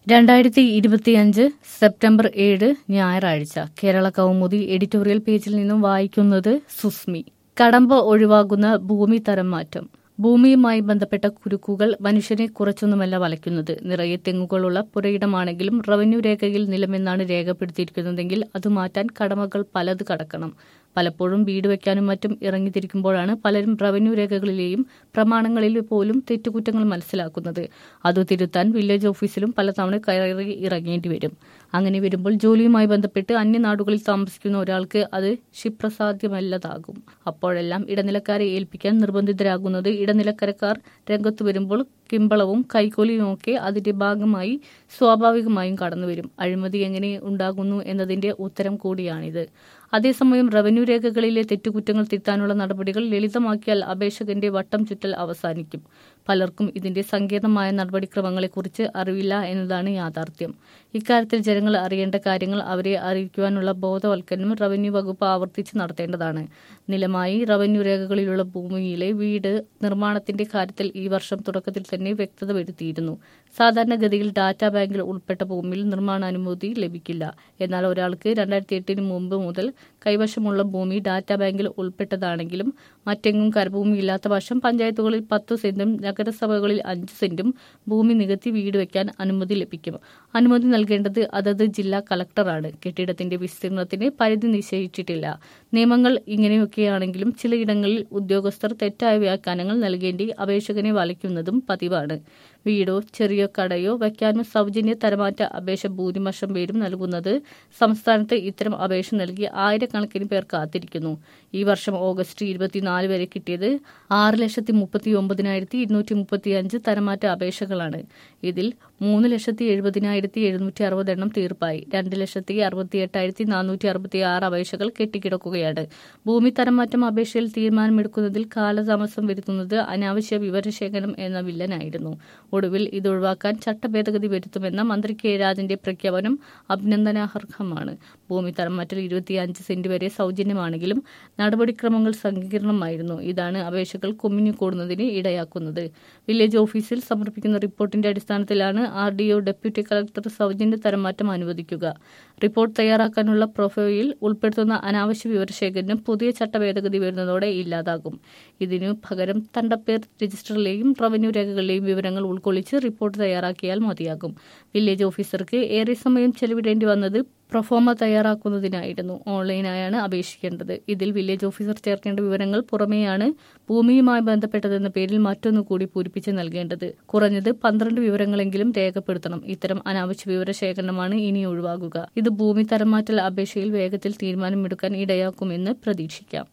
രണ്ടായിരത്തി ഇരുപത്തിയഞ്ച് സെപ്റ്റംബർ ഏഴ് ഞായറാഴ്ച കേരള കൗമുദി എഡിറ്റോറിയൽ പേജിൽ നിന്നും വായിക്കുന്നത് സുസ്മി കടമ്പ ഒഴിവാകുന്ന ഭൂമി തരം മാറ്റം ഭൂമിയുമായി ബന്ധപ്പെട്ട കുരുക്കുകൾ മനുഷ്യനെ കുറച്ചൊന്നുമല്ല വലയ്ക്കുന്നത് നിറയെ തെങ്ങുകളുള്ള പുരയിടമാണെങ്കിലും റവന്യൂ രേഖയിൽ നിലമെന്നാണ് രേഖപ്പെടുത്തിയിരിക്കുന്നതെങ്കിൽ അത് മാറ്റാൻ കടമകൾ പലത് കടക്കണം പലപ്പോഴും വീട് വെക്കാനും മറ്റും ഇറങ്ങിത്തിരിക്കുമ്പോഴാണ് പലരും റവന്യൂ രേഖകളിലെയും പ്രമാണങ്ങളിൽ പോലും തെറ്റുകുറ്റങ്ങൾ മനസ്സിലാക്കുന്നത് അത് തിരുത്താൻ വില്ലേജ് ഓഫീസിലും പലതവണ കയറി ഇറങ്ങേണ്ടി വരും അങ്ങനെ വരുമ്പോൾ ജോലിയുമായി ബന്ധപ്പെട്ട് അന്യനാടുകളിൽ താമസിക്കുന്ന ഒരാൾക്ക് അത് ക്ഷിപ്രസാധ്യമല്ലതാകും അപ്പോഴെല്ലാം ഇടനിലക്കാരെ ഏൽപ്പിക്കാൻ നിർബന്ധിതരാകുന്നത് ഇടനിലക്കാരക്കാർ രംഗത്തു വരുമ്പോൾ കിമ്പളവും കൈക്കൂലിയുമൊക്കെ അതിന്റെ ഭാഗമായി സ്വാഭാവികമായും കടന്നുവരും അഴിമതി എങ്ങനെ ഉണ്ടാകുന്നു എന്നതിന്റെ ഉത്തരം കൂടിയാണിത് അതേസമയം റവന്യൂ രേഖകളിലെ തെറ്റുകുറ്റങ്ങൾ തിരുത്താനുള്ള നടപടികൾ ലളിതമാക്കിയാൽ അപേക്ഷകന്റെ വട്ടം ചുറ്റൽ അവസാനിക്കും പലർക്കും ഇതിന്റെ സങ്കീർണമായ നടപടിക്രമങ്ങളെക്കുറിച്ച് അറിവില്ല എന്നതാണ് യാഥാർത്ഥ്യം ഇക്കാര്യത്തിൽ ജനങ്ങൾ അറിയേണ്ട കാര്യങ്ങൾ അവരെ അറിയിക്കുവാനുള്ള ബോധവൽക്കരണം റവന്യൂ വകുപ്പ് ആവർത്തിച്ച് നടത്തേണ്ടതാണ് നിലമായി റവന്യൂ രേഖകളിലുള്ള ഭൂമിയിലെ വീട് നിർമ്മാണത്തിന്റെ കാര്യത്തിൽ ഈ വർഷം തുടക്കത്തിൽ തന്നെ വ്യക്തത വരുത്തിയിരുന്നു സാധാരണഗതിയിൽ ഡാറ്റാ ബാങ്കിൽ ഉൾപ്പെട്ട ഭൂമിയിൽ നിർമ്മാണ അനുമതി ലഭിക്കില്ല എന്നാൽ ഒരാൾക്ക് രണ്ടായിരത്തി എട്ടിന് മുമ്പ് മുതൽ കൈവശമുള്ള ഭൂമി ഡാറ്റാ ബാങ്കിൽ ഉൾപ്പെട്ടതാണെങ്കിലും മറ്റെങ്ങും കരഭൂമി ഇല്ലാത്ത പക്ഷം പഞ്ചായത്തുകളിൽ പത്ത് സെന്റും നഗരസഭകളിൽ അഞ്ച് സെന്റും ഭൂമി നികത്തി വീട് വയ്ക്കാൻ അനുമതി ലഭിക്കും അനുമതി നൽകേണ്ടത് അതത് ജില്ലാ കളക്ടറാണ് കെട്ടിടത്തിന്റെ വിസ്തീർണത്തിന് പരിധി നിശ്ചയിച്ചിട്ടില്ല നിയമങ്ങൾ ഇങ്ങനെയൊക്കെയാണെങ്കിലും ചിലയിടങ്ങളിൽ ഉദ്യോഗസ്ഥർ തെറ്റായ വ്യാഖ്യാനങ്ങൾ നൽകേണ്ടി അപേക്ഷകനെ വലയ്ക്കുന്നതും പതിവാണ് വീടോ ചെറിയ കടയോ വയ്ക്കാനും സൗജന്യ തരമാറ്റ അപേക്ഷ ഭൂരിപക്ഷം പേരും നൽകുന്നത് സംസ്ഥാനത്ത് ഇത്തരം അപേക്ഷ നൽകി ആയിരക്കണക്കിന് പേർ കാത്തിരിക്കുന്നു ഈ വർഷം ഓഗസ്റ്റ് ഇരുപത്തിനാല് വരെ കിട്ടിയത് ആറ് ലക്ഷത്തി മുപ്പത്തി ഒമ്പതിനായിരത്തി ഇരുന്നൂറ്റി മുപ്പത്തി അഞ്ച് തരമാറ്റ അപേക്ഷകളാണ് ഇതിൽ മൂന്ന് ലക്ഷത്തി എഴുപതിനായിരത്തി എഴുന്നൂറ്റി അറുപത് എണ്ണം തീർപ്പായി രണ്ട് ലക്ഷത്തി അറുപത്തി എട്ടായിരത്തി നാനൂറ്റി അറുപത്തി ആറ് അപേക്ഷകൾ കെട്ടിക്കിടക്കുകയാണ് ഭൂമി തരംമാറ്റം അപേക്ഷയിൽ തീരുമാനമെടുക്കുന്നതിൽ കാലതാമസം വരുത്തുന്നത് അനാവശ്യ വിവരശേഖരം എന്ന വില്ലനായിരുന്നു ഒടുവിൽ ഇത് ഒഴിവാക്കാൻ ചട്ടഭേദഗതി വരുത്തുമെന്ന മന്ത്രി കെ രാജന്റെ പ്രഖ്യാപനം അഭിനന്ദനാർഹമാണ് ഭൂമി തരംമാറ്റൽ ഇരുപത്തിയഞ്ച് സെന്റ് വരെ സൗജന്യമാണെങ്കിലും നടപടിക്രമങ്ങൾ സങ്കീർണമായിരുന്നു ഇതാണ് അപേക്ഷകൾ കുമിഞ്ഞുകൂടുന്നതിന് ഇടയാക്കുന്നത് വില്ലേജ് ഓഫീസിൽ സമർപ്പിക്കുന്ന റിപ്പോർട്ടിന്റെ അടിസ്ഥാനത്തിലാണ് R D O deputy collector സൗജന്യ തരംമാറ്റം അനുവദിക്കുക റിപ്പോർട്ട് തയ്യാറാക്കാനുള്ള പ്രൊഫൈൽ ഉൾപ്പെടുത്തുന്ന അനാവശ്യ വിവരശേഖരണം പുതിയ ചട്ടഭേദഗതി വരുന്നതോടെ ഇല്ലാതാകും ഇതിനു പകരം തണ്ടപ്പേർ രജിസ്റ്ററിലെയും റവന്യൂ രേഖകളിലെയും വിവരങ്ങൾ ഉൾക്കൊള്ളിച്ച് റിപ്പോർട്ട് തയ്യാറാക്കിയാൽ മതിയാകും വില്ലേജ് ഓഫീസർക്ക് ഏറെ സമയം ചെലവിടേണ്ടി വന്നത് പ്രൊഫോമ തയ്യാറാക്കുന്നതിനായിരുന്നു ഓൺലൈനായാണ് അപേക്ഷിക്കേണ്ടത് ഇതിൽ വില്ലേജ് ഓഫീസർ ചേർക്കേണ്ട വിവരങ്ങൾ പുറമെയാണ് ഭൂമിയുമായി ബന്ധപ്പെട്ടതെന്ന പേരിൽ മറ്റൊന്നു കൂടി പൂരിപ്പിച്ച് നൽകേണ്ടത് കുറഞ്ഞത് പന്ത്രണ്ട് വിവരങ്ങളെങ്കിലും രേഖപ്പെടുത്തണം ഇത്തരം അനാവശ്യ വിവരശേഖരണമാണ് ഇനി ഒഴിവാകുക ഇത് ഭൂമി തരംമാറ്റൽ അപേക്ഷയിൽ വേഗത്തിൽ തീരുമാനമെടുക്കാൻ ഇടയാക്കുമെന്ന് പ്രതീക്ഷിക്കാം